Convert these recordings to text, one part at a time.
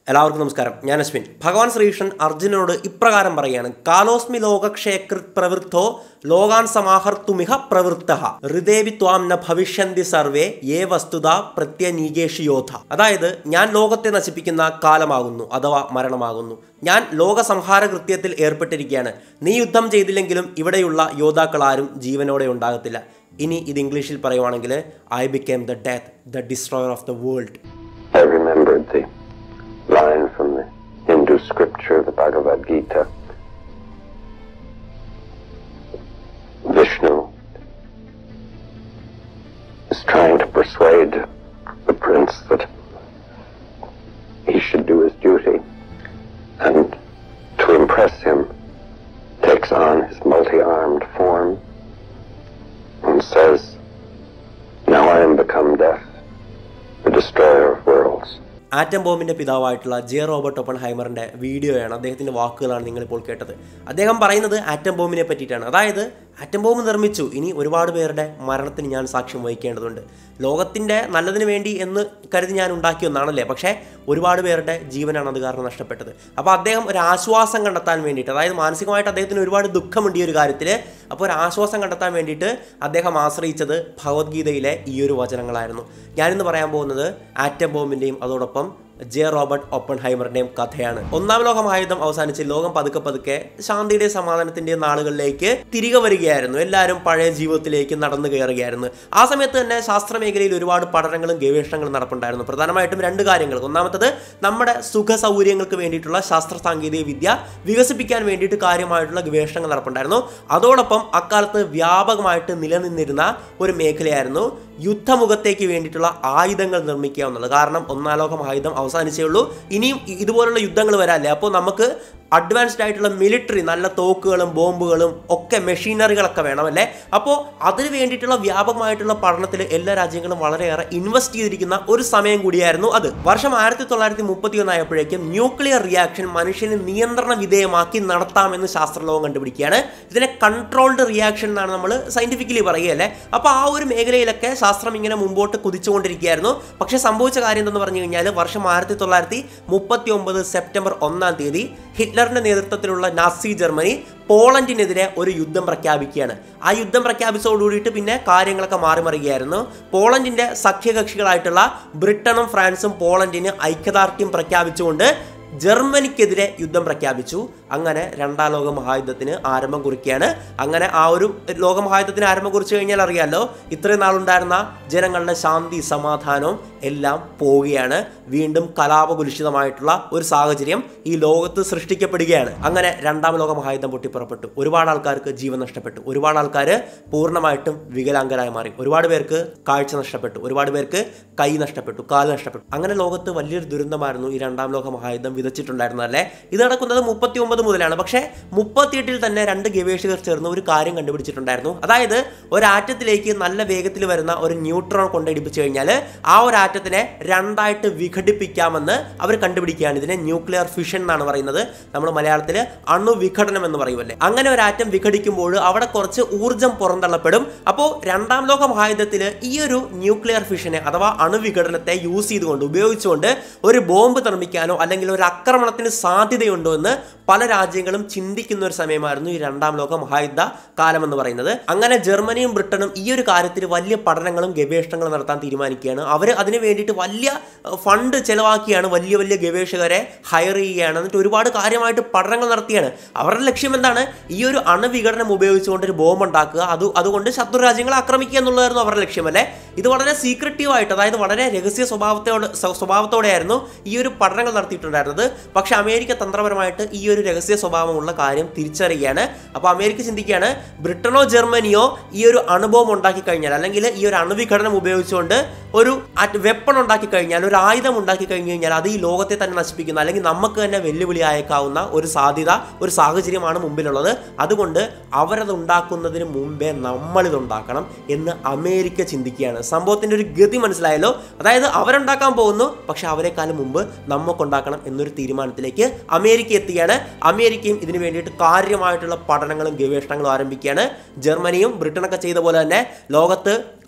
എല്ലാവർക്കും നമസ്കാരം ഞാൻ അശ്വിൻ ഭഗവാൻ ശ്രീകൃഷ്ണൻ അർജുനനോട് ഇപ്രകാരം പറയുകയാണ് കാലോസ്മി ലോകക്ഷേകൃത് പ്രവൃത്തോ ലോകാൻ സമാഹർത്തുമിഹ പ്രവൃത്ത ഹൃദേവി ത്വാം ന ഭവിഷ്യന്തി സർവേ ഏ വസ്തുത പ്രത്യനീകേഷി യോധ അതായത് ഞാൻ ലോകത്തെ നശിപ്പിക്കുന്ന കാലമാകുന്നു അഥവാ മരണമാകുന്നു ഞാൻ ലോകസംഹാര കൃത്യത്തിൽ ഏർപ്പെട്ടിരിക്കുകയാണ് നീ യുദ്ധം ചെയ്തില്ലെങ്കിലും ഇവിടെയുള്ള യോദ്ധാക്കൾ ആരും ജീവനോടെ ഉണ്ടാകത്തില്ല ഇനി ഇത് ഇംഗ്ലീഷിൽ പറയുവാണെങ്കിൽ I became the death the destroyer of the world I remembered the line from the Hindu scripture, the Bhagavad Gita. Vishnu is trying to persuade the prince that he should do his duty, and to impress him, takes on his multi-armed form and says, Now I am become death, the destroyer of worlds. Atom ബോംബിന്റെ പിതാവായിട്ടുള്ള J Robert ഒപ്പൺ ഹൈമറിന്റെ വീഡിയോയാണ് അദ്ദേഹത്തിന്റെ വാക്കുകളാണ് നിങ്ങളിപ്പോൾ കേട്ടത് അദ്ദേഹം പറയുന്നത് ആറ്റം ബോംബിനെ പറ്റിയിട്ടാണ് അതായത് ആറ്റം ബോംബ് നിർമ്മിച്ചു ഇനി ഒരുപാട് പേരുടെ മരണത്തിന് ഞാൻ സാക്ഷ്യം വഹിക്കേണ്ടതുണ്ട് ലോകത്തിന്റെ നല്ലതിന് വേണ്ടി എന്ന് കരുതി ഞാൻ ഉണ്ടാക്കിയ ഒന്നാണല്ലേ പക്ഷേ ഒരുപാട് പേരുടെ ജീവനാണ് അത് കാരണം നഷ്ടപ്പെട്ടത് അപ്പോൾ അദ്ദേഹം ഒരു ആശ്വാസം കണ്ടെത്താൻ വേണ്ടിയിട്ട് അതായത് മാനസികമായിട്ട് അദ്ദേഹത്തിന് ഒരുപാട് ദുഃഖമുണ്ട് ഈ ഒരു കാര്യത്തിൽ അപ്പോൾ ഒരു ആശ്വാസം കണ്ടെത്താൻ വേണ്ടിയിട്ട് അദ്ദേഹം ആശ്രയിച്ചത് ഭഗവത്ഗീതയിലെ ഈ ഒരു വചനങ്ങളായിരുന്നു ഞാനിന്ന് പറയാൻ പോകുന്നത് ആറ്റം ബോംബിൻ്റെയും അതോടൊപ്പം ജെ റോബർട്ട് ഒപ്പൺ ഹൈമറിൻ്റെയും കഥയാണ് ഒന്നാം ലോക മഹായുദ്ധം അവസാനിച്ച് ലോകം പതുക്കെ പതുക്കെ ശാന്തിയുടെയും സമാധാനത്തിൻ്റെയും നാളുകളിലേക്ക് തിരികെ വരികയായിരുന്നു എല്ലാവരും പഴയ ജീവിതത്തിലേക്ക് നടന്നു കയറുകയായിരുന്നു ആ സമയത്ത് തന്നെ ശാസ്ത്ര മേഖലയിൽ ഒരുപാട് പഠനങ്ങളും ഗവേഷണങ്ങളും നടപ്പുണ്ടായിരുന്നു പ്രധാനമായിട്ടും രണ്ട് കാര്യങ്ങൾ ഒന്നാമത്തത് നമ്മുടെ സുഖ സൗകര്യങ്ങൾക്ക് വേണ്ടിയിട്ടുള്ള ശാസ്ത്ര സാങ്കേതിക വിദ്യ വികസിപ്പിക്കാൻ വേണ്ടിയിട്ട് കാര്യമായിട്ടുള്ള ഗവേഷണങ്ങൾ നടപ്പുണ്ടായിരുന്നു അതോടൊപ്പം അക്കാലത്ത് വ്യാപകമായിട്ട് നിലനിന്നിരുന്ന ഒരു മേഖലയായിരുന്നു യുദ്ധമുഖത്തേക്ക് വേണ്ടിയിട്ടുള്ള ആയുധങ്ങൾ നിർമ്മിക്കുക എന്നുള്ളത് കാരണം ഒന്നാം ലോക മഹായുദ്ധം അവസാനിച്ചേ ഉള്ളൂ ഇനിയും ഇ- ഇതുപോലുള്ള യുദ്ധങ്ങൾ വരാല്ലേ അപ്പോൾ നമുക്ക് അഡ്വാൻസ്ഡ് ആയിട്ടുള്ള മിലിറ്ററി നല്ല തോക്കുകളും ബോംബുകളും ഒക്കെ മെഷീനറികളൊക്കെ വേണമല്ലേ അപ്പോൾ അതിന് വേണ്ടിയിട്ടുള്ള വ്യാപകമായിട്ടുള്ള പഠനത്തിൽ എല്ലാ രാജ്യങ്ങളും വളരെയേറെ ഇൻവെസ്റ്റ് ചെയ്തിരിക്കുന്ന ഒരു സമയം കൂടിയായിരുന്നു അത് വർഷം ആയിരത്തി തൊള്ളായിരത്തി മുപ്പത്തി ഒന്നായപ്പോഴേക്കും ന്യൂക്ലിയർ റിയാക്ഷൻ മനുഷ്യന് നിയന്ത്രണ വിധേയമാക്കി നടത്താമെന്ന് ശാസ്ത്രലോകം കണ്ടുപിടിക്കുകയാണ് ഇതിനെ കൺട്രോൾഡ് റിയാക്ഷൻ എന്നാണ് നമ്മൾ സയന്റിഫിക്കലി പറയുകയല്ലേ അപ്പോൾ ആ ഒരു മേഖലയിലൊക്കെ ശാസ്ത്രം ഇങ്ങനെ മുമ്പോട്ട് കുതിച്ചുകൊണ്ടിരിക്കുകയായിരുന്നു പക്ഷേ സംഭവിച്ച കാര്യം എന്തെന്ന് പറഞ്ഞു കഴിഞ്ഞാൽ വർഷം ആയിരത്തി തൊള്ളായിരത്തി മുപ്പത്തി ഒമ്പത് സെപ്റ്റംബർ ഒന്നാം തീയതി ഹിറ്റ്ലറിന്റെ നേതൃത്വത്തിലുള്ള നാസി ജർമ്മനി പോളണ്ടിനെതിരെ ഒരു യുദ്ധം പ്രഖ്യാപിക്കുകയാണ് ആ യുദ്ധം പ്രഖ്യാപിച്ചതോടുകൂടിയിട്ട് പിന്നെ കാര്യങ്ങളൊക്കെ മാറിമറിയുകയായിരുന്നു പോളണ്ടിന്റെ സഖ്യകക്ഷികളായിട്ടുള്ള ബ്രിട്ടനും ഫ്രാൻസും പോളണ്ടിന് ഐക്യദാർഢ്യം പ്രഖ്യാപിച്ചുകൊണ്ട് ജർമ്മനിക്കെതിരെ യുദ്ധം പ്രഖ്യാപിച്ചു അങ്ങനെ രണ്ടാം ലോക മഹായുദ്ധത്തിന് ആരംഭം കുറിക്കുകയാണ് അങ്ങനെ ആ ഒരു ലോക മഹായുദ്ധത്തിന് ആരംഭം കുറിച്ചു കഴിഞ്ഞാൽ അറിയാലോ ഇത്രയും നാളുണ്ടായിരുന്ന ജനങ്ങളുടെ ശാന്തി സമാധാനവും എല്ലാം പോവുകയാണ് വീണ്ടും കലാപകുലുഷിതമായിട്ടുള്ള ഒരു സാഹചര്യം ഈ ലോകത്ത് സൃഷ്ടിക്കപ്പെടുകയാണ് അങ്ങനെ രണ്ടാം ലോക മഹായുദ്ധം പൊട്ടിപ്പുറപ്പെട്ടു ഒരുപാട് ആൾക്കാർക്ക് ജീവൻ നഷ്ടപ്പെട്ടു ഒരുപാട് ആൾക്കാർ പൂർണ്ണമായിട്ടും വികലാംഗരായി മാറി ഒരുപാട് പേർക്ക് കാഴ്ച നഷ്ടപ്പെട്ടു ഒരുപാട് പേർക്ക് കൈ നഷ്ടപ്പെട്ടു കാല് നഷ്ടപ്പെട്ടു അങ്ങനെ ലോകത്ത് വലിയൊരു ദുരന്തമായിരുന്നു ഈ രണ്ടാം ലോക മഹായുദ്ധം വിതച്ചിട്ടുണ്ടായിരുന്നത് അല്ലേ ഇത് നടക്കുന്നത് മുപ്പത്തി ഒമ്പത് മുതലാണ് പക്ഷേ മുപ്പത്തിയെട്ടിൽ തന്നെ രണ്ട് ഗവേഷകർ ചേർന്ന് ഒരു കാര്യം കണ്ടുപിടിച്ചിട്ടുണ്ടായിരുന്നു അതായത് ഒരു ആറ്റത്തിലേക്ക് നല്ല വേഗത്തിൽ വരുന്ന ഒരു ന്യൂട്രോൺ കൊണ്ടിടിപ്പിച്ചു കഴിഞ്ഞാൽ ആ ഒരു ആറ്റത്തിനെ രണ്ടായിട്ട് വിഘടിപ്പിക്കാമെന്ന് അവർ കണ്ടുപിടിക്കുകയാണ് ഇതിനെ ന്യൂക്ലിയർ ഫിഷൻ എന്നാണ് പറയുന്നത് നമ്മൾ മലയാളത്തിൽ അണുവിഘടനം എന്ന് പറയുമല്ലേ അങ്ങനെ ഒരു ആറ്റം വിഘടിക്കുമ്പോൾ അവിടെ കുറച്ച് ഊർജം പുറന്തള്ളപ്പെടും അപ്പോൾ രണ്ടാം ലോക മഹായുദ്ധത്തിൽ ഈ ഒരു ന്യൂക്ലിയർ ഫിഷനെ അഥവാ അണുവിഘടനത്തെ യൂസ് ചെയ്തുകൊണ്ട് ഉപയോഗിച്ചുകൊണ്ട് ഒരു ബോംബ് നിർമ്മിക്കാനോ അല്ലെങ്കിൽ ഒരു ആക്രമണത്തിന് സാധ്യതയുണ്ടോ എന്ന് പല രാജ്യങ്ങളും ചിന്തിക്കുന്ന ഒരു സമയമായിരുന്നു ഈ രണ്ടാം ലോക മഹായുദ്ധ കാലം എന്ന് പറയുന്നത് അങ്ങനെ ജർമ്മനിയും ബ്രിട്ടനും ഈ ഒരു കാര്യത്തിൽ വലിയ പഠനങ്ങളും ഗവേഷണങ്ങളും നടത്താൻ തീരുമാനിക്കുകയാണ് അവർ അതിന് വേണ്ടിയിട്ട് വലിയ അഹ്, ഫണ്ട് ചെലവാക്കിയാണ് വലിയ വലിയ ഗവേഷകരെ ഹയർ ചെയ്യുകയാണ് എന്നിട്ട് ഒരുപാട് കാര്യമായിട്ട് പഠനങ്ങൾ നടത്തിയാണ് അവരുടെ ലക്ഷ്യം എന്താണ് ഈ ഒരു അണുവിഘടനം ഉപയോഗിച്ചുകൊണ്ട് ഒരു ബോംബ് ഉണ്ടാക്കുക അത് അതുകൊണ്ട് ശത്രു രാജ്യങ്ങളെ ആക്രമിക്കുക എന്നുള്ളതായിരുന്നു അവരുടെ ലക്ഷ്യമല്ലേ ഇത് വളരെ സീക്രട്ടീവായിട്ട് അതായത് വളരെ രഹസ്യ സ്വഭാവത്തോടെ സ്വ- സ്വഭാവത്തോടെയായിരുന്നു ഈ ഒരു പഠനങ്ങൾ നടത്തിയിട്ടുണ്ടായിരുന്നത് പക്ഷേ അമേരിക്ക തന്ത്രപരമായിട്ട് ഈ ഒരു രഹസ്യ സ്വഭാവമുള്ള കാര്യം തിരിച്ചറിയുകയാണ് അപ്പോൾ അമേരിക്ക ചിന്തിക്കുകയാണ് ബ്രിട്ടനോ ജർമ്മനിയോ ഈ ഒരു അണുബോംബ് ഉണ്ടാക്കി കഴിഞ്ഞാൽ അല്ലെങ്കിൽ ഈ ഒരു അണുവിഘടനം ഉപയോഗിച്ചുകൊണ്ട് ഒരു വെപ്പൺ ഉണ്ടാക്കി കഴിഞ്ഞാൽ ഒരു ആയുധം ഉണ്ടാക്കി കഴിഞ്ഞു കഴിഞ്ഞാൽ അത് ഈ ലോകത്തെ തന്നെ നശിപ്പിക്കുന്ന അല്ലെങ്കിൽ നമുക്ക് തന്നെ വെല്ലുവിളി അയക്കാവുന്ന ഒരു സാധ്യത ഒരു സാഹചര്യമാണ് മുമ്പിലുള്ളത് അതുകൊണ്ട് അവരത് ഉണ്ടാക്കുന്നതിന് മുമ്പേ നമ്മളിത് ഉണ്ടാക്കണം എന്ന് അമേരിക്ക ചിന്തിക്കുകയാണ് സംഭവത്തിന്റെ ഒരു ഗതി മനസ്സിലായല്ലോ അതായത് അവരുണ്ടാക്കാൻ പോകുന്നു പക്ഷെ അവരെക്കാളും മുമ്പ് നമുക്കുണ്ടാക്കണം എന്നൊരു തീരുമാനത്തിലേക്ക് അമേരിക്ക എത്തുകയാണ് അമേരിക്കയും ഇതിനു വേണ്ടിയിട്ട് കാര്യമായിട്ടുള്ള പഠനങ്ങളും ഗവേഷണങ്ങളും ആരംഭിക്കുകയാണ് ജർമ്മനിയും ബ്രിട്ടനൊക്കെ ചെയ്ത പോലെ തന്നെ ലോകത്ത്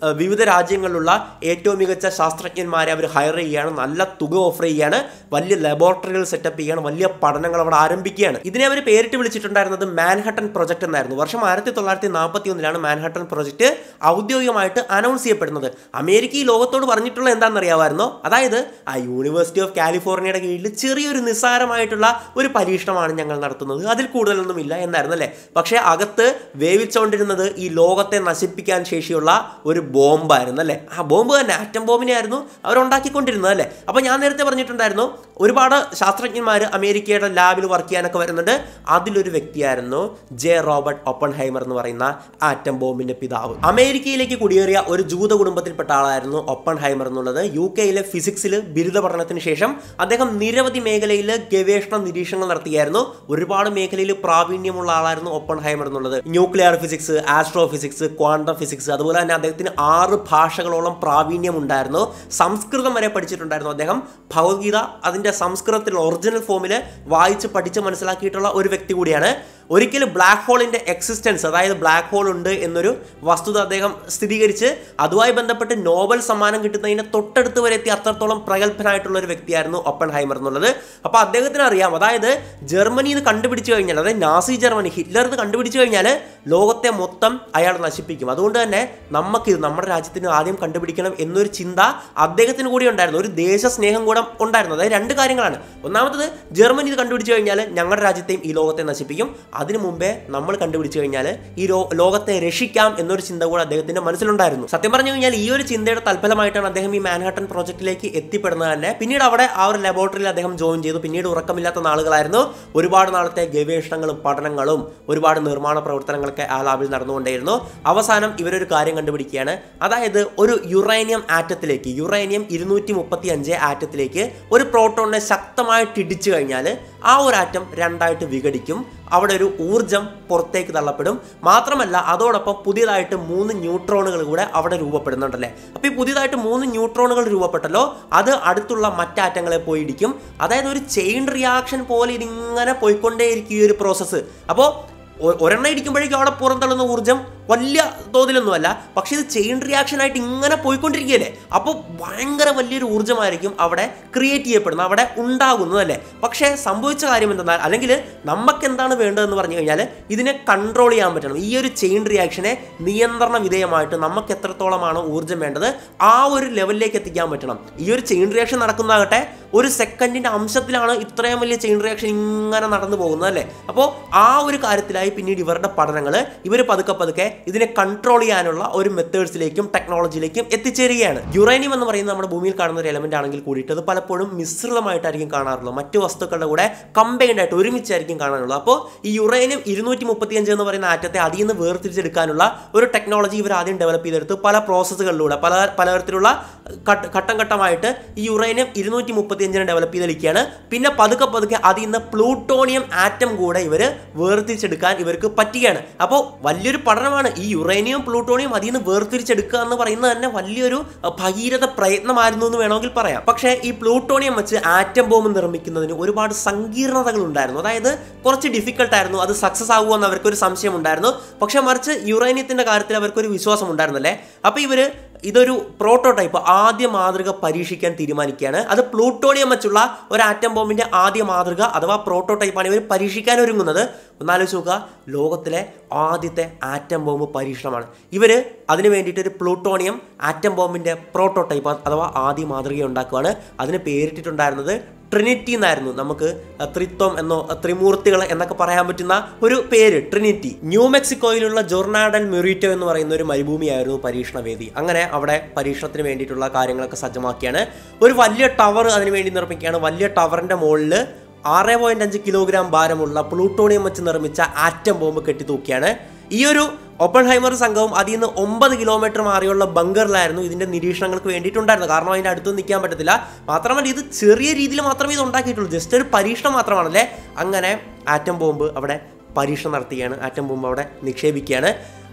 ഏഹ്, വിവിധ രാജ്യങ്ങളിലുള്ള ഏറ്റവും മികച്ച ശാസ്ത്രജ്ഞന്മാരെ അവർ ഹയർ ചെയ്യുകയാണ് നല്ല തുക ഓഫർ ചെയ്യുകയാണ് വലിയ ലബോറട്ടറികൾ സെറ്റപ്പ് ചെയ്യുകയാണ് വലിയ പഠനങ്ങൾ അവിടെ ആരംഭിക്കുകയാണ് ഇതിനെ അവർ പേരിട്ട് വിളിച്ചിട്ടുണ്ടായിരുന്നത് മാൻഹട്ടൻ പ്രൊജക്ട് എന്നായിരുന്നു വർഷം ആയിരത്തി തൊള്ളായിരത്തി നാൽപ്പത്തി ഒന്നിലാണ് മാൻഹട്ടൻ പ്രൊജക്ട് ഔദ്യോഗികമായിട്ട് അനൗൺസ് ചെയ്യപ്പെടുന്നത് അമേരിക്ക ഈ ലോകത്തോട് പറഞ്ഞിട്ടുള്ള എന്താണെന്ന് അറിയാമായിരുന്നോ അതായത് ആ യൂണിവേഴ്സിറ്റി ഓഫ് കാലിഫോർണിയയുടെ കീഴിൽ ചെറിയൊരു നിസ്സാരമായിട്ടുള്ള ഒരു പരീക്ഷണമാണ് ഞങ്ങൾ നടത്തുന്നത് അതിൽ കൂടുതലൊന്നുമില്ല എന്നായിരുന്നു അല്ലേ പക്ഷേ അകത്ത് വേവിച്ചുകൊണ്ടിരുന്നത് ഈ ലോകത്തെ നശിപ്പിക്കാൻ ശേഷിയുള്ള ഒരു ബോംബായിരുന്നു അല്ലേ ആ ബോംബ് തന്നെ ആറ്റം ബോംബിനെ ആയിരുന്നു അവരുണ്ടാക്കിക്കൊണ്ടിരുന്നത് അല്ലേ അപ്പോൾ ഞാൻ നേരത്തെ പറഞ്ഞിട്ടുണ്ടായിരുന്നു ഒരുപാട് ശാസ്ത്രജ്ഞന്മാർ അമേരിക്കയുടെ ലാബിൽ വർക്ക് ചെയ്യാനൊക്കെ വരുന്നുണ്ട് അതിലൊരു വ്യക്തിയായിരുന്നു ജെ റോബർട്ട് ഒപ്പൺ ഹൈമർ എന്ന് പറയുന്ന ആറ്റം ബോംബിന്റെ പിതാവ് അമേരിക്കയിലേക്ക് കുടിയേറിയ ഒരു ജൂത കുടുംബത്തിൽപ്പെട്ട ആളായിരുന്നു ഒപ്പൺ ഹൈമർ എന്നുള്ളത് യു കെയിലെ ഫിസിക്സിൽ ബിരുദ പഠനത്തിന് ശേഷം അദ്ദേഹം നിരവധി മേഖലയിൽ ഗവേഷണ നിരീക്ഷണങ്ങൾ നടത്തിയായിരുന്നു ഒരുപാട് മേഖലയിൽ പ്രാവീണ്യമുള്ള ആളായിരുന്നു ഒപ്പൺ ഹൈമർ എന്നുള്ളത് nuclear physics astrophysics quantum physics അതുപോലെ തന്നെ അദ്ദേഹത്തിന് ആറ് ഭാഷകളോളം പ്രാവീണ്യം ഉണ്ടായിരുന്നു സംസ്കൃതം വരെ പഠിച്ചിട്ടുണ്ടായിരുന്നു അദ്ദേഹം ഭഗവത്ഗീത അതിൻ്റെ സംസ്കൃതത്തിൽ ഒറിജിനൽ ഫോമിൽ വായിച്ച് പഠിച്ച് മനസ്സിലാക്കിയിട്ടുള്ള ഒരു വ്യക്തി കൂടിയാണ് ഒരിക്കലും ബ്ലാക്ക് ഹോളിൻ്റെ എക്സിസ്റ്റൻസ് അതായത് ബ്ലാക്ക് ഹോൾ ഉണ്ട് എന്നൊരു വസ്തുത അദ്ദേഹം സ്ഥിരീകരിച്ച് അതുമായി ബന്ധപ്പെട്ട് നോബൽ സമ്മാനം കിട്ടുന്നതിന് തൊട്ടടുത്ത് വരെ എത്തി അത്രത്തോളം പ്രഗത്ഭനായിട്ടുള്ള ഒരു വ്യക്തിയായിരുന്നു ഒപ്പൺ ഹൈമർ എന്നുള്ളത് അപ്പോൾ അദ്ദേഹത്തിന് അറിയാം അതായത് ജർമ്മനി ഇത് കണ്ടുപിടിച്ചു കഴിഞ്ഞാൽ അതായത് നാസി ജർമ്മനി ഹിറ്റ്ലർ ഇത് കണ്ടുപിടിച്ചു കഴിഞ്ഞാൽ ലോകത്തെ മൊത്തം അയാൾ നശിപ്പിക്കും അതുകൊണ്ട് തന്നെ നമുക്കിത് നമ്മുടെ രാജ്യത്തിന് ആദ്യം കണ്ടുപിടിക്കണം എന്നൊരു ചിന്ത അദ്ദേഹത്തിന് കൂടി ഉണ്ടായിരുന്നു ഒരു ദേശസ്നേഹം കൂടെ ഉണ്ടായിരുന്നു അതായത് രണ്ട് കാര്യങ്ങളാണ് ഒന്നാമത്തത് ജർമ്മനി ഇത് കണ്ടുപിടിച്ചു കഴിഞ്ഞാൽ ഞങ്ങളുടെ രാജ്യത്തെയും ഈ ലോകത്തെ നശിപ്പിക്കും അതിനു മുമ്പേ നമ്മൾ കണ്ടുപിടിച്ചു കഴിഞ്ഞാൽ ഈ ലോ- ലോകത്തെ രക്ഷിക്കാം എന്നൊരു ചിന്ത കൂടെ അദ്ദേഹത്തിന്റെ മനസ്സിലുണ്ടായിരുന്നു സത്യം പറഞ്ഞു കഴിഞ്ഞാൽ ഈ ഒരു ചിന്തയുടെ തൽഫലമായിട്ടാണ് അദ്ദേഹം ഈ മാൻഹാട്ടൻ പ്രോജക്റ്റിലേക്ക് എത്തിപ്പെടുന്നത് തന്നെ പിന്നീട് അവിടെ ആ ഒരു ലബോറട്ടറിയിൽ അദ്ദേഹം ജോയിൻ ചെയ്തു പിന്നീട് ഉറക്കമില്ലാത്ത നാളുകളായിരുന്നു ഒരുപാട് നാളത്തെ ഗവേഷണങ്ങളും പഠനങ്ങളും ഒരുപാട് നിർമ്മാണ പ്രവർത്തനങ്ങളൊക്കെ ആ ലാബിൽ നടന്നുകൊണ്ടേയിരുന്നു അവസാനം ഇവരൊരു കാര്യം കണ്ടുപിടിക്കുകയാണ് അതായത് ഒരു യുറേനിയം ആറ്റത്തിലേക്ക് യുറേനിയം ഇരുന്നൂറ്റി മുപ്പത്തി അഞ്ച് ആറ്റത്തിലേക്ക് ഒരു പ്രോട്ടോണിനെ ശക്തമായിട്ട് ഇടിച്ചു കഴിഞ്ഞാൽ ആ ഒരു ആറ്റം രണ്ടായിട്ട് വിഘടിക്കും അവിടെ ഒരു ഊർജം പുറത്തേക്ക് തള്ളപ്പെടും മാത്രമല്ല അതോടൊപ്പം പുതിയതായിട്ട് മൂന്ന് ന്യൂട്രോണുകൾ കൂടെ അവിടെ രൂപപ്പെടുന്നുണ്ടല്ലേ അപ്പോൾ ഈ പുതിയതായിട്ട് മൂന്ന് ന്യൂട്രോണുകൾ രൂപപ്പെട്ടല്ലോ അത് അടുത്തുള്ള മറ്റാറ്റങ്ങളെ പോയി ഇടിക്കും അതായത് ഒരു ചെയിൻ റിയാക്ഷൻ പോലെ ഇതിങ്ങനെ പോയിക്കൊണ്ടേയിരിക്കും ഈ ഒരു പ്രോസസ്സ് അപ്പോൾ ഒ- ഒരെണ്ണം ഇടിക്കുമ്പോഴേക്കും അവിടെ പുറന്തള്ളുന്ന ഊർജ്ജം വലിയ തോതിലൊന്നുമല്ല പക്ഷേ ഇത് ചെയിൻ റിയാക്ഷൻ ആയിട്ട് ഇങ്ങനെ പോയിക്കൊണ്ടിരിക്കുകയല്ലേ അപ്പോൾ ഭയങ്കര വലിയൊരു ഊർജ്ജമായിരിക്കും അവിടെ ക്രിയേറ്റ് ചെയ്യപ്പെടുന്നത് അവിടെ ഉണ്ടാകുന്നതല്ലേ പക്ഷേ സംഭവിച്ച കാര്യം എന്തെന്നാൽ അല്ലെങ്കിൽ നമുക്ക് എന്താണ് വേണ്ടതെന്ന് പറഞ്ഞു കഴിഞ്ഞാൽ ഇതിനെ കൺട്രോൾ ചെയ്യാൻ പറ്റണം ഈ ഒരു ചെയിൻ റിയാക്ഷനെ നിയന്ത്രണ വിധേയമായിട്ട് നമുക്ക് എത്രത്തോളമാണ് ഊർജ്ജം വേണ്ടത് ആ ഒരു ലെവലിലേക്ക് എത്തിക്കാൻ പറ്റണം ഈ ഒരു ചെയിൻ റിയാക്ഷൻ നടക്കുന്നതാകട്ടെ ഒരു സെക്കൻഡിന്റെ അംശത്തിലാണ് ഇത്രയും വലിയ ചെയിൻ റിയാക്ഷൻ ഇങ്ങനെ നടന്നു പോകുന്നത് അല്ലേ അപ്പോൾ ആ ഒരു കാര്യത്തിലായി പിന്നീട് ഇവരുടെ പഠനങ്ങൾ ഇവർ പതുക്കെ പതുക്കെ ഇതിനെ കൺട്രോൾ ചെയ്യാനുള്ള ഒരു മെത്തേഡ്സിലേക്കും ടെക്നോളജിയിലേക്കും എത്തിച്ചേരുകയാണ് യുറേനിയം എന്ന് പറയുന്നത് നമ്മുടെ ഭൂമിയിൽ കാണുന്ന ഒരു എലമെന്റ് ആണെങ്കിൽ കൂടിയിട്ട് അത് പലപ്പോഴും മിശ്രിതമായിട്ടായിരിക്കും കാണാറുള്ളത് മറ്റു വസ്തുക്കളുടെ കൂടെ കമ്പൈൻഡ് ആയിട്ട് ഒരുമിച്ചായിരിക്കും കാണാനുള്ളത് അപ്പോൾ ഈ യുറേനിയം ഇരുന്നൂറ്റി മുപ്പത്തിയഞ്ച് എന്ന് പറയുന്ന ആറ്റത്തെ അതിൽ നിന്ന് വേർതിരിച്ചെടുക്കാനുള്ള ഒരു ടെക്നോളജി ഇവർ ആദ്യം ഡെവലപ്പ് ചെയ്തെടുത്ത് പല പ്രോസസ്സുകളിലൂടെ പല പലതരത്തിലുള്ള ഘട്ട- ഘട്ടം ഘട്ടമായിട്ട് ഈ യുറേനിയം ഇരുന്നൂറ്റി മുപ്പത്തിയഞ്ചിനെ ഡെവലപ്പ് ചെയ്തെടുക്കുകയാണ് പിന്നെ പതുക്കെ പതുക്കെ അതിൽ നിന്ന് പ്ലൂട്ടോണിയം ആറ്റം കൂടെ ഇവർ വേർതിരിച്ചെടുക്കാൻ ഇവർക്ക് പറ്റുകയാണ് അപ്പോൾ വലിയൊരു പഠനമാണ് ഈ യുറേനിയം പ്ലൂട്ടോണിയം അതിൽ നിന്ന് വേർതിരിച്ചെടുക്കുക എന്ന് പറയുന്നത് തന്നെ വലിയൊരു അഹ്, ഭഗീരഥ പ്രയത്നമായിരുന്നു എന്ന് വേണമെങ്കിൽ പറയാം പക്ഷേ ഈ പ്ലൂട്ടോണിയം വെച്ച് ആറ്റം ബോംബ് നിർമ്മിക്കുന്നതിന് ഒരുപാട് സങ്കീർണതകൾ ഉണ്ടായിരുന്നു അതായത് കുറച്ച് ഡിഫിക്കൽട്ട് ആയിരുന്നു അത് സക്സസ് ആകുമെന്ന് അവർക്കൊരു സംശയം ഉണ്ടായിരുന്നു പക്ഷേ മറിച്ച് യുറേനിയത്തിന്റെ കാര്യത്തിൽ അവർക്കൊരു വിശ്വാസം ഉണ്ടായിരുന്നല്ലേ അപ്പോൾ ഇവര് ഇതൊരു പ്രോട്ടോടൈപ്പ് ആദ്യ മാതൃക പരീക്ഷിക്കാൻ തീരുമാനിക്കുകയാണ് അത് പ്ലൂട്ടോണിയം വെച്ചുള്ള ഒരു ആറ്റം ബോംബിന്റെ ആദ്യ മാതൃക അഥവാ പ്രോട്ടോടൈപ്പാണ് ഇവർ പരീക്ഷിക്കാൻ ഒരുങ്ങുന്നത് ഒന്നാലോചിച്ച് നോക്കുക ലോകത്തിലെ ആദ്യത്തെ ആറ്റം ബോംബ് പരീക്ഷണമാണ് ഇവർ അതിന് വേണ്ടിയിട്ട് ഒരു പ്ലൂട്ടോണിയം ആറ്റം ബോംബിന്റെ പ്രോട്ടോടൈപ്പ് അഥവാ ആദ്യ മാതൃക ഉണ്ടാക്കുകയാണ് അതിന് പേരിട്ടിട്ടുണ്ടായിരുന്നത് ട്രിനിറ്റി എന്നായിരുന്നു നമുക്ക് അഹ്, ത്രിത്വം എന്നോ അഹ്, ത്രിമൂർത്തികൾ എന്നൊക്കെ പറയാൻ പറ്റുന്ന ഒരു പേര് ട്രിനിറ്റി ന്യൂ മെക്സിക്കോയിലുള്ള ജോർണാഡൽ മെറിറ്റോ എന്ന് പറയുന്ന ഒരു മരുഭൂമിയായിരുന്നു പരീക്ഷണ വേദി അങ്ങനെ അവിടെ പരീക്ഷണത്തിന് വേണ്ടിയിട്ടുള്ള കാര്യങ്ങളൊക്കെ സജ്ജമാക്കിയാണ് ഒരു വലിയ ടവർ അതിന് വേണ്ടി നിർമ്മിക്കുകയാണ് വലിയ ടവറിന്റെ മുകളിൽ ആറ് പോയിന്റ് അഞ്ച് കിലോഗ്രാം ഭാരമുള്ള പ്ലൂട്ടോണിയം വെച്ച് നിർമ്മിച്ച ആറ്റം ബോംബ് കെട്ടിത്തൂക്കിയാണ് ഈ ഒരു ഓപ്പൺ ഹൈമർ സംഘവും അതിൽ നിന്ന് ഒമ്പത് കിലോമീറ്റർ മാറിയുള്ള ബങ്കറിലായിരുന്നു ഇതിന്റെ നിരീക്ഷണങ്ങൾക്ക് വേണ്ടിയിട്ടുണ്ടായിരുന്നത് കാരണം അതിന്റെ അടുത്ത് നിൽക്കാൻ പറ്റത്തില്ല മാത്രമല്ല ഇത് ചെറിയ രീതിയിൽ മാത്രമേ ഇത് ഉണ്ടാക്കിയിട്ടുള്ളൂ ജസ്റ്റ് ഒരു പരീക്ഷണം മാത്രമാണല്ലേ അങ്ങനെ ആറ്റം ബോംബ് അവിടെ പരീക്ഷണം നടത്തുകയാണ് ആറ്റം ബോംബ് അവിടെ നിക്ഷേപിക്കുകയാണ്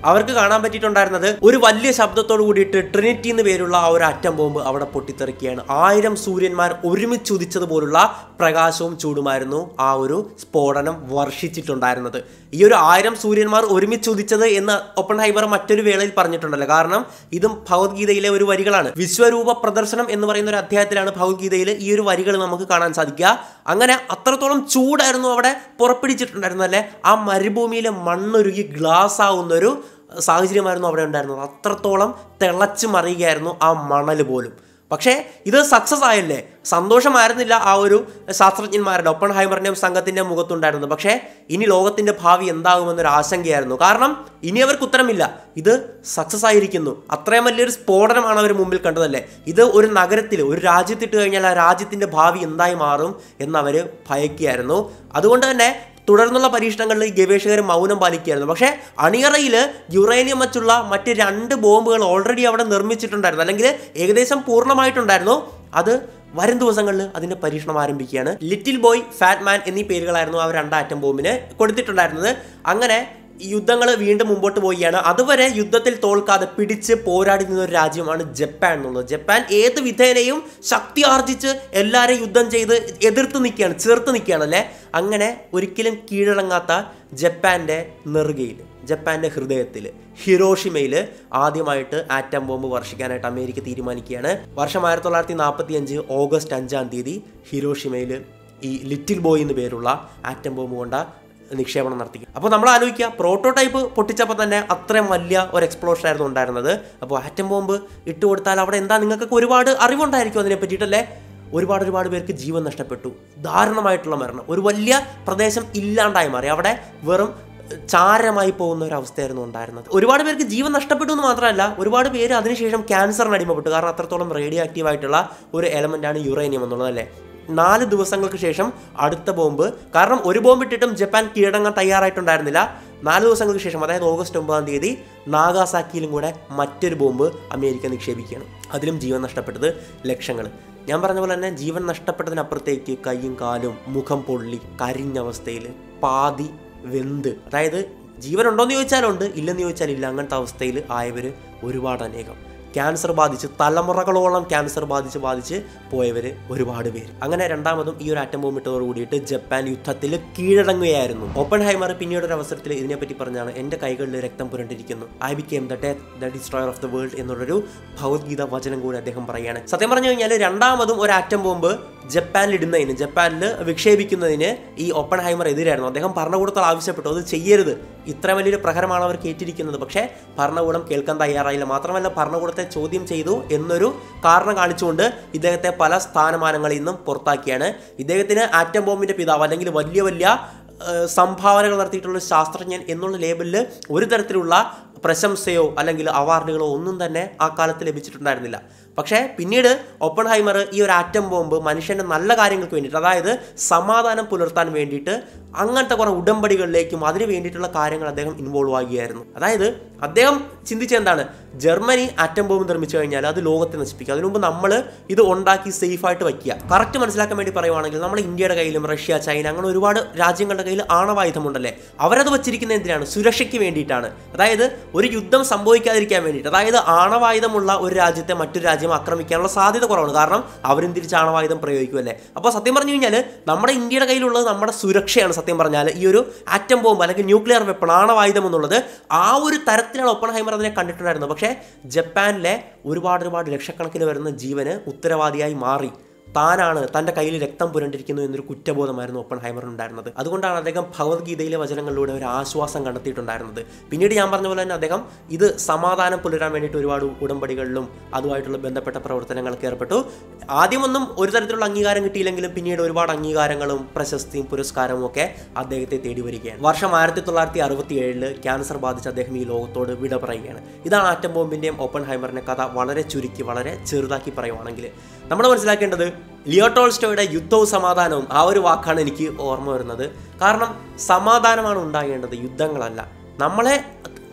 അവർക്ക് കാണാൻ പറ്റിയിട്ടുണ്ടായിരുന്നത് ഒരു വലിയ ശബ്ദത്തോട് കൂടിയിട്ട് ട്രിനിറ്റി എന്ന് പേരുള്ള ആ ഒരു അറ്റം ബോംബ് അവിടെ പൊട്ടിത്തെറിക്കുകയാണ് ആയിരം സൂര്യന്മാർ ഒരുമിച്ച് ഉദിച്ചതുപോലുള്ള പ്രകാശവും ചൂടുമായിരുന്നു ആ ഒരു സ്ഫോടനം വർഷിച്ചിട്ടുണ്ടായിരുന്നത് ഈ ഒരു ആയിരം സൂര്യന്മാർ ഒരുമിച്ച് ഉദിച്ചത് എന്ന് ഒപ്പൺ ഹൈബർ മറ്റൊരു വേളയിൽ പറഞ്ഞിട്ടുണ്ടല്ലോ കാരണം ഇതും ഭഗവത്ഗീതയിലെ ഒരു വരികളാണ് വിശ്വരൂപ പ്രദർശനം എന്ന് പറയുന്ന ഒരു അധ്യായത്തിലാണ് ഭഗവത്ഗീതയിൽ ഈ ഒരു വരികൾ നമുക്ക് കാണാൻ സാധിക്കുക അങ്ങനെ അത്രത്തോളം ചൂടായിരുന്നു അവിടെ പുറപ്പിടിച്ചിട്ടുണ്ടായിരുന്നു അല്ലേ ആ മരുഭൂമിയിലെ മണ്ണൊരുകി ഗ്ലാസ് ആവുന്ന ഒരു സാഹചര്യമായിരുന്നു അവിടെ ഉണ്ടായിരുന്നത് അത്രത്തോളം തിളച്ച് മറിയുകയായിരുന്നു ആ മണൽ പോലും പക്ഷേ ഇത് സക്സസ് ആയല്ലേ സന്തോഷമായിരുന്നില്ല ആ ഒരു ശാസ്ത്രജ്ഞന്മാരുടെ ഒപ്പൺ ഹൈമറിൻ്റെയും സംഘത്തിൻ്റെ മുഖത്തുണ്ടായിരുന്നത് പക്ഷേ ഇനി ലോകത്തിൻ്റെ ഭാവി എന്താകുമെന്നൊരു ആശങ്കയായിരുന്നു കാരണം ഇനി അവർക്ക് ഉത്തരമില്ല ഇത് സക്സസ് ആയിരിക്കുന്നു അത്രയും വലിയൊരു സ്ഫോടനമാണ് അവർ മുമ്പിൽ കണ്ടതല്ലേ ഇത് ഒരു നഗരത്തിൽ ഒരു രാജ്യത്തിട്ട് കഴിഞ്ഞാൽ ആ രാജ്യത്തിൻ്റെ ഭാവി എന്തായി മാറും എന്നവർ ഭയക്കുകയായിരുന്നു അതുകൊണ്ട് തന്നെ തുടർന്നുള്ള പരീക്ഷണങ്ങളിൽ ഗവേഷകർ മൗനം പാലിക്കുകയായിരുന്നു പക്ഷേ അണിയറയിൽ യുറേനിയം വച്ചുള്ള മറ്റ് രണ്ട് ബോംബുകൾ ഓൾറെഡി അവിടെ നിർമ്മിച്ചിട്ടുണ്ടായിരുന്നു അല്ലെങ്കിൽ ഏകദേശം പൂർണ്ണമായിട്ടുണ്ടായിരുന്നു അത് വരും ദിവസങ്ങളിൽ അതിന്റെ പരീക്ഷണം ആരംഭിക്കുകയാണ് ലിറ്റിൽ ബോയ് ഫാറ്റ് മാൻ എന്നീ പേരുകളായിരുന്നു ആ രണ്ട് ആറ്റം ബോംബിന് കൊടുത്തിട്ടുണ്ടായിരുന്നത് അങ്ങനെ യുദ്ധങ്ങൾ വീണ്ടും മുമ്പോട്ട് പോവുകയാണ് അതുവരെ യുദ്ധത്തിൽ തോൽക്കാതെ പിടിച്ച് പോരാടി നിന്ന ഒരു രാജ്യമാണ് ജപ്പാൻ എന്നുള്ളത് ജപ്പാൻ ഏത് വിധേനയും ശക്തി ആർജിച്ച് എല്ലാവരെയും യുദ്ധം ചെയ്ത് എതിർത്ത് നിൽക്കുകയാണ് ചേർത്ത് നിൽക്കുകയാണ് അല്ലേ അങ്ങനെ ഒരിക്കലും കീഴടങ്ങാത്ത ജപ്പാന്റെ നെറുകയിൽ ജപ്പാന്റെ ഹൃദയത്തിൽ ഹിരോഷിമയിൽ ആദ്യമായിട്ട് ആറ്റം ബോംബ് വർഷിക്കാനായിട്ട് അമേരിക്ക തീരുമാനിക്കുകയാണ് വർഷം ആയിരത്തി തൊള്ളായിരത്തി നാൽപ്പത്തി അഞ്ച് ഓഗസ്റ്റ് അഞ്ചാം തീയതി ഹിരോഷിമയിൽ ഈ ലിറ്റിൽ ബോയ് എന്ന് പേരുള്ള ആറ്റം ബോംബ് കൊണ്ട നിക്ഷേപണം നടത്തി അപ്പോൾ നമ്മൾ ആലോചിക്കുക പ്രോട്ടോടൈപ്പ് പൊട്ടിച്ചപ്പോൾ തന്നെ അത്രയും വലിയ ഒരു എക്സ്പ്ലോഷൻ ആയിരുന്നു ഉണ്ടായിരുന്നത് അപ്പോൾ ആറ്റം ബോംബ് ഇട്ട് കൊടുത്താൽ അവിടെ എന്താ നിങ്ങൾക്കൊക്കെ ഒരുപാട് അറിവുണ്ടായിരിക്കും അതിനെ പറ്റിയിട്ടല്ലേ ഒരുപാട് ഒരുപാട് പേർക്ക് ജീവൻ നഷ്ടപ്പെട്ടു ദാരുണമായിട്ടുള്ള മരണം ഒരു വലിയ പ്രദേശം ഇല്ലാണ്ടായി മാറി അവിടെ വെറും ചാരമായി പോകുന്ന ഒരു അവസ്ഥയായിരുന്നു ഉണ്ടായിരുന്നത് ഒരുപാട് പേർക്ക് ജീവൻ നഷ്ടപ്പെട്ടു എന്ന് മാത്രമല്ല ഒരുപാട് പേര് അതിനുശേഷം ക്യാൻസറിന് അടിമപ്പെട്ടു കാരണം അത്രത്തോളം റേഡിയോ ആക്റ്റീവ് ആയിട്ടുള്ള ഒരു എലമെന്റ് ആണ് യുറേനിയം എന്നുള്ളത് അല്ലേ നാല് ദിവസങ്ങൾക്ക് ശേഷം അടുത്ത ബോംബ് കാരണം ഒരു ബോംബ് ഇട്ടിട്ടും ജപ്പാൻ കീഴടങ്ങാൻ തയ്യാറായിട്ടുണ്ടായിരുന്നില്ല നാല് ദിവസങ്ങൾക്ക് ശേഷം അതായത് ഓഗസ്റ്റ് ഒമ്പതാം തീയതി നാഗാസാക്കിയിലും കൂടെ മറ്റൊരു ബോംബ് അമേരിക്ക നിക്ഷേപിക്കുകയാണ് അതിലും ജീവൻ നഷ്ടപ്പെട്ടത് ലക്ഷങ്ങൾ ഞാൻ പറഞ്ഞ പോലെ തന്നെ ജീവൻ നഷ്ടപ്പെട്ടതിനപ്പുറത്തേക്ക് കൈയും കാലും മുഖം പൊള്ളി കരിഞ്ഞ അവസ്ഥയിൽ പാതി വെന്ത് അതായത് ജീവനുണ്ടോയെന്ന് ചോദിച്ചാലുണ്ട് ഇല്ലെന്ന് ചോദിച്ചാൽ ഇല്ല അങ്ങനത്തെ അവസ്ഥയിൽ ആയവർ ഒരുപാട് അനേകം ക്യാൻസർ ബാധിച്ച് തലമുറകളോളം ക്യാൻസർ ബാധിച്ച് ബാധിച്ച് പോയവർ ഒരുപാട് പേര് അങ്ങനെ രണ്ടാമതും ഈ ഒരു ആറ്റം ബോംബ് ഇട്ടതോട് കൂടിയിട്ട് ജപ്പാൻ യുദ്ധത്തിൽ കീഴടങ്ങുകയായിരുന്നു ഓപ്പൺ ഹൈമർ പിന്നീട് ഒരു അവസരത്തിൽ ഇതിനെപ്പറ്റി പറഞ്ഞാണ് എൻ്റെ കൈകളിൽ രക്തം പുരണ്ടിരിക്കുന്നു I became the death the destroyer of the world എന്നുള്ളൊരു ഭഗവത്ഗീത വചനം കൂടി അദ്ദേഹം പറയുകയാണ് സത്യം പറഞ്ഞു കഴിഞ്ഞാൽ രണ്ടാമതും ഒരു ആറ്റം ബോംബ് ജപ്പാനിൽ ഇടുന്നതിന് ജപ്പാനിൽ വിക്ഷേപിക്കുന്നതിന് ഈ ഓപ്പൺ ഹൈമർ എതിരായിരുന്നു അദ്ദേഹം ഭരണകൂടത്തോട് ആവശ്യപ്പെട്ടു അത് ചെയ്യരുത് ഇത്ര വലിയൊരു പ്രഹരമാണ് അവർ കേട്ടിരിക്കുന്നത് പക്ഷേ ഭരണകൂടം കേൾക്കാൻ തയ്യാറായില്ല മാത്രമല്ല ഭരണകൂടത്തെ ചോദ്യം ചെയ്തു എന്നൊരു കാരണം കാണിച്ചുകൊണ്ട് ഇദ്ദേഹത്തെ പല സ്ഥാനമാനങ്ങളിൽ നിന്നും പുറത്താക്കിയാണ് ഇദ്ദേഹത്തിന് ആറ്റം ബോംബിന്റെ പിതാവ് അല്ലെങ്കിൽ വലിയ വലിയ ഏഹ്, സംഭാവനകൾ നടത്തിയിട്ടുള്ള ഒരു ശാസ്ത്രജ്ഞൻ എന്നുള്ള ലേബലിൽ ഒരു തരത്തിലുള്ള പ്രശംസയോ അല്ലെങ്കിൽ അവാർഡുകളോ ഒന്നും തന്നെ ആ കാലത്ത് ലഭിച്ചിട്ടുണ്ടായിരുന്നില്ല പക്ഷേ പിന്നീട് ഒപ്പൺ ഹൈമർ ഈ ഒരു ആറ്റം ബോംബ് മനുഷ്യൻ്റെ നല്ല കാര്യങ്ങൾക്ക് വേണ്ടിയിട്ട് അതായത് സമാധാനം പുലർത്താൻ വേണ്ടിയിട്ട് അങ്ങനത്തെ കുറേ ഉടമ്പടികളിലേക്കും അതിന് വേണ്ടിയിട്ടുള്ള കാര്യങ്ങൾ അദ്ദേഹം ഇൻവോൾവ് ആകുകയായിരുന്നു അതായത് അദ്ദേഹം ചിന്തിച്ചത് എന്താണ് ജർമ്മനി ആറ്റം ബോംബ് നിർമ്മിച്ചു കഴിഞ്ഞാൽ അത് ലോകത്തെ നശിപ്പിക്കുക അതിനു മുമ്പ് നമ്മൾ ഇത് ഉണ്ടാക്കി സേഫായിട്ട് വയ്ക്കുക കറക്റ്റ് മനസ്സിലാക്കാൻ വേണ്ടി പറയുവാണെങ്കിൽ നമ്മുടെ ഇന്ത്യയുടെ കയ്യിലും റഷ്യ ചൈന അങ്ങനെ ഒരുപാട് രാജ്യങ്ങളുടെ കയ്യിൽ ആണവായുധമുണ്ടല്ലേ അവരത് വച്ചിരിക്കുന്നത് എന്തിനാണ് സുരക്ഷയ്ക്ക് വേണ്ടിയിട്ടാണ് അതായത് ഒരു യുദ്ധം സംഭവിക്കാതിരിക്കാൻ വേണ്ടിയിട്ട് അതായത് ആണവായുധമുള്ള ഒരു രാജ്യത്തെ മറ്റൊരു രാജ്യം ആക്രമിക്കാനുള്ള സാധ്യത കുറവാണ് കാരണം അവരും തിരിച്ച് ആണവായുധം പ്രയോഗിക്കുമല്ലേ അപ്പോൾ സത്യം പറഞ്ഞു കഴിഞ്ഞാൽ നമ്മുടെ ഇന്ത്യയുടെ കയ്യിലുള്ളത് നമ്മുടെ സുരക്ഷയാണ് സത്യം പറഞ്ഞാൽ ഈ ഒരു ആറ്റം ബോംബ് അല്ലെങ്കിൽ ന്യൂക്ലിയർ വെപ്പൺ ആണവായുധം എന്നുള്ളത് ആ ഒരു തരത്തിലാണ് ഒപ്പൺ ഹൈമർ അതിനെ കണ്ടിട്ടുണ്ടായിരുന്നത് പക്ഷേ ജപ്പാനിലെ ഒരുപാട് ഒരുപാട് ലക്ഷക്കണക്കിന് വരുന്ന ജീവന് ഉത്തരവാദിയായി മാറി താനാണ് തൻ്റെ കയ്യിൽ രക്തം പുരണ്ടിരിക്കുന്നു എന്നൊരു കുറ്റബോധമായിരുന്നു ഒപ്പൺ ഹൈമറിനുണ്ടായിരുന്നത് അതുകൊണ്ടാണ് അദ്ദേഹം ഭഗവത്ഗീതയിലെ വചനങ്ങളിലൂടെ ഒരു ആശ്വാസം കണ്ടെത്തിയിട്ടുണ്ടായിരുന്നത് പിന്നീട് ഞാൻ പറഞ്ഞ പോലെ തന്നെ അദ്ദേഹം ഇത് സമാധാനം പുലരാൻ വേണ്ടിയിട്ട് ഒരുപാട് ഉടമ്പടികളിലും അതുമായിട്ടുള്ള ബന്ധപ്പെട്ട പ്രവർത്തനങ്ങൾക്ക് ഏർപ്പെട്ടു ആദ്യമൊന്നും ഒരു തരത്തിലുള്ള അംഗീകാരം കിട്ടിയില്ലെങ്കിലും പിന്നീട് ഒരുപാട് അംഗീകാരങ്ങളും പ്രശസ്തിയും പുരസ്കാരവും ഒക്കെ അദ്ദേഹത്തെ തേടി വരികയാണ് വർഷം ആയിരത്തി തൊള്ളായിരത്തി അറുപത്തി ഏഴില് ക്യാൻസർ ബാധിച്ച് അദ്ദേഹം ഈ ലോകത്തോട് വിട പറയുകയാണ് ഇതാണ് ആറ്റം ബോംബിൻ്റെയും ഓപ്പൺ ഹൈമറിൻ്റെ കഥ വളരെ ചുരുക്കി വളരെ ചെറുതാക്കി പറയുവാണെങ്കിൽ നമ്മൾ മനസ്സിലാക്കേണ്ടത് ലിയോട്ടോൾസ്റ്റോയുടെ യുദ്ധവും സമാധാനവും ആ ഒരു വാക്കാണ് എനിക്ക് ഓർമ്മ വരുന്നത് കാരണം സമാധാനമാണ് ഉണ്ടാകേണ്ടത് യുദ്ധങ്ങളല്ല നമ്മളെ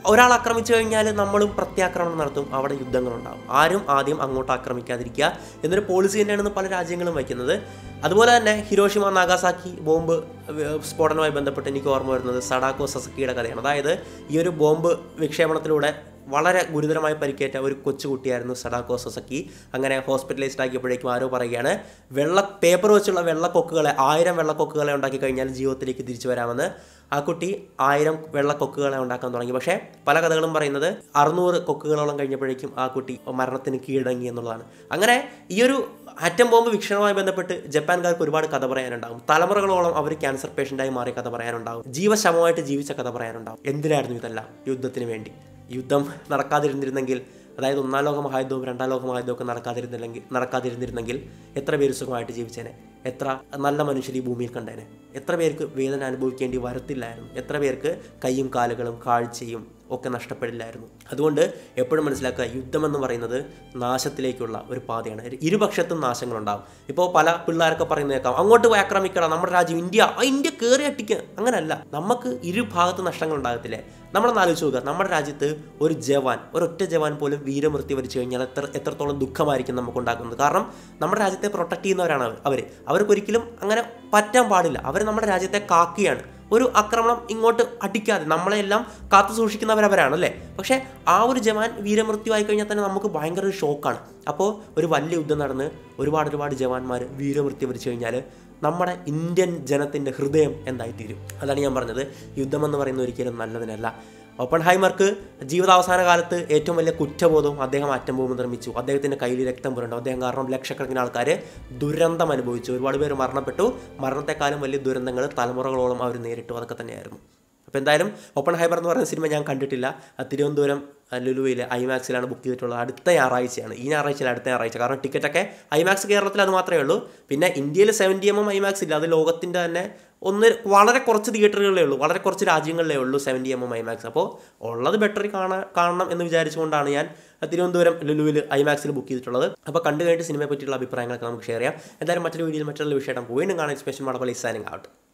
ഒരാൾ ആക്രമിച്ചു കഴിഞ്ഞാൽ നമ്മളും പ്രത്യാക്രമണം നടത്തും അവിടെ യുദ്ധങ്ങളുണ്ടാകും ആരും ആദ്യം അങ്ങോട്ട് ആക്രമിക്കാതിരിക്കുക എന്നൊരു പോളിസി തന്നെയാണ് പല രാജ്യങ്ങളും വയ്ക്കുന്നത് അതുപോലെ തന്നെ ഹിരോഷിമ നാഗാസാക്കി ബോംബ് ഏർ, സ്ഫോടനവുമായി ബന്ധപ്പെട്ട് എനിക്ക് ഓർമ്മ വരുന്നത് സഡാക്കോ സസക്കിയുടെ കഥയാണ് അതായത് ഈ ഒരു ബോംബ് വിക്ഷേപണത്തിലൂടെ വളരെ ഗുരുതരമായി പരിക്കേറ്റ ഒരു കൊച്ചുകുട്ടിയായിരുന്നു സഡാക്കോ സൊസക്കി അങ്ങനെ ഹോസ്പിറ്റലൈസ്ഡ് ആക്കിയപ്പോഴേക്കും ആരോ പറയുകയാണ് വെള്ള പേപ്പർ വെച്ചുള്ള വെള്ളക്കൊക്കുകളെ ആയിരം വെള്ളക്കൊക്കുകളെ ഉണ്ടാക്കി കഴിഞ്ഞാൽ ജീവിതത്തിലേക്ക് തിരിച്ചു വരാമെന്ന് ആ കുട്ടി ആയിരം വെള്ളക്കൊക്കുകളെ ഉണ്ടാക്കാൻ തുടങ്ങി പക്ഷേ പല കഥകളും പറയുന്നത് അറുന്നൂറ് കൊക്കുകളോളം കഴിഞ്ഞപ്പോഴേക്കും ആ കുട്ടി മരണത്തിന് കീഴടങ്ങി എന്നുള്ളതാണ് അങ്ങനെ ഈ ഒരു ആറ്റം ബോംബ് വീക്ഷണവുമായി ബന്ധപ്പെട്ട് ജപ്പാൻകാർക്ക് ഒരുപാട് കഥ പറയാനുണ്ടാകും തലമുറകളോളം അവർ ക്യാൻസർ പേഷ്യൻ്റായി മാറിയ കഥ പറയാനുണ്ടാകും ജീവശമമായിട്ട് ജീവിച്ച കഥ പറയാനുണ്ടാകും എന്തിനായിരുന്നു ഇതെല്ലാം യുദ്ധത്തിന് വേണ്ടി യുദ്ധം നടക്കാതിരുന്നിരുന്നെങ്കിൽ അതായത് ഒന്നാം ലോക മഹായുദ്ധവും രണ്ടാം ലോക മഹായുദ്ധവും ഒക്കെ നടക്കാതിരുന്നില്ലെങ്കിൽ നടക്കാതിരുന്നിരുന്നെങ്കിൽ എത്ര പേര് സുഖമായിട്ട് ജീവിച്ചേനെ എത്ര നല്ല മനുഷ്യർ ഈ ഭൂമിയിൽ കണ്ടേനെ എത്ര പേർക്ക് വേദന അനുഭവിക്കേണ്ടി വരത്തില്ലായിരുന്നു എത്ര പേർക്ക് കൈയും കാലുകളും കാഴ്ചയും ഒക്കെ നഷ്ടപ്പെടില്ലായിരുന്നു അതുകൊണ്ട് എപ്പോഴും മനസ്സിലാക്കുക യുദ്ധം എന്ന് പറയുന്നത് നാശത്തിലേക്കുള്ള ഒരു പാതയാണ് ഇരു- ഇരുപക്ഷത്തും നാശങ്ങളുണ്ടാകും ഇപ്പോൾ പല പിള്ളേരൊക്കെ പറയുന്നത് കേൾക്കാം അങ്ങോട്ട് പോയി ആക്രമിക്കണം നമ്മുടെ രാജ്യം ഇന്ത്യ ആ ഇന്ത്യ കയറി അട്ടിക്കുക അങ്ങനല്ല നമുക്ക് ഇരുഭാഗത്ത് നഷ്ടങ്ങൾ ഉണ്ടാകത്തില്ലേ നമ്മളൊന്ന് ആലോചിച്ച് നോക്കുക നമ്മുടെ രാജ്യത്ത് ഒരു ജവാൻ ഒരൊറ്റ ജവാൻ പോലും വീരമൃത്യു വരിച്ചു കഴിഞ്ഞാൽ എത്ര എത്രത്തോളം ദുഃഖമായിരിക്കും നമുക്ക് ഉണ്ടാക്കുന്നത് കാരണം നമ്മുടെ രാജ്യത്തെ പ്രൊട്ടക്ട് ചെയ്യുന്നവരാണ് അവർ അവർക്കൊരിക്കലും അങ്ങനെ പറ്റാൻ പാടില്ല അവർ നമ്മുടെ രാജ്യത്തെ കാക്കുകയാണ് ഒരു ആക്രമണം ഇങ്ങോട്ട് അടിക്കാതെ നമ്മളെല്ലാം കാത്തു സൂക്ഷിക്കുന്നവരവരാണ് അല്ലേ പക്ഷേ ആ ഒരു ജവാൻ വീരമൃത്യു ആയി കഴിഞ്ഞാൽ തന്നെ നമുക്ക് ഭയങ്കര ഒരു ഷോക്കാണ് അപ്പോൾ ഒരു വലിയ യുദ്ധം നടന്ന് ഒരുപാട് ഒരുപാട് ജവാന്മാർ വീരമൃത്യു വരിച്ചു കഴിഞ്ഞാൽ നമ്മുടെ ഇന്ത്യൻ ജനത്തിൻ്റെ ഹൃദയം എന്തായിത്തീരും അതാണ് ഞാൻ പറഞ്ഞത് യുദ്ധം എന്ന് പറയുന്നത് ഒരിക്കലും നല്ലതിനല്ല ഓപ്പൺഹൈമർക്ക് ജീവിതാവസാന കാലത്ത് ഏറ്റവും വലിയ കുറ്റബോധവും അദ്ദേഹം ആറ്റം ബോംബ് നിർമ്മിച്ചു അദ്ദേഹത്തിൻ്റെ കയ്യിൽ രക്തം പുരണ്ടു അദ്ദേഹം കാരണം ലക്ഷക്കണക്കിന് ആൾക്കാർ ദുരന്തം അനുഭവിച്ചു ഒരുപാട് പേര് മരണപ്പെട്ടു മരണത്തെക്കാളും വലിയ ദുരന്തങ്ങൾ തലമുറകളോളം അവർ നേരിട്ടു അതൊക്കെ തന്നെയായിരുന്നു അപ്പോൾ എന്തായാലും ഓപ്പൺ ഹൈബർ എന്ന് പറയുന്ന സിനിമ ഞാൻ കണ്ടിട്ടില്ല ആ തിരുവനന്തപുരം ആ, ലുലുവിലെ ഐമാക്സിലാണ് ബുക്ക് ചെയ്തിട്ടുള്ളത് അടുത്ത ഞായറാഴ്ചയാണ് ഈ ഞായറാഴ്ചയിൽ അടുത്ത ഞായറാഴ്ച കാരണം ടിക്കറ്റൊക്കെ ഐമാക്സ് കേരളത്തിൽ അത് മാത്രമേ ഉള്ളൂ പിന്നെ ഇന്ത്യയിൽ സെവൻറ്റി എം എം ഐമാക്സ് ഇല്ല അത് ലോകത്തിൻ്റെ തന്നെ ഒന്ന് വളരെ കുറച്ച് തിയേറ്ററുകളിലേ ഉള്ളൂ വളരെ കുറച്ച് രാജ്യങ്ങളിലേ ഉള്ളൂ സെവൻറ്റി എം എം ഐമാക്സ് അപ്പോൾ ഉള്ളത് ബെറ്റർ കാണാൻ കാണണം എന്ന് വിചാരിച്ചുകൊണ്ടാണ് ഞാൻ തിരുവനന്തപുരം ലുലുവിൽ ഐമാക്സിൽ ബുക്ക് ചെയ്തിട്ടുള്ളത് അപ്പോൾ കണ്ടു കഴിഞ്ഞിട്ട് സിനിമയെ പറ്റിയുള്ള അഭിപ്രായങ്ങളൊക്കെ നമുക്ക് ഷെയർ ചെയ്യാം എന്തായാലും മറ്റൊരു വീഡിയോയിൽ മറ്റുള്ള വിഷയം വീണ്ടും കാണാൻ സ്പെഷ്യൽ മടപ്പള്ളി സാനിങ് ഔട്ട്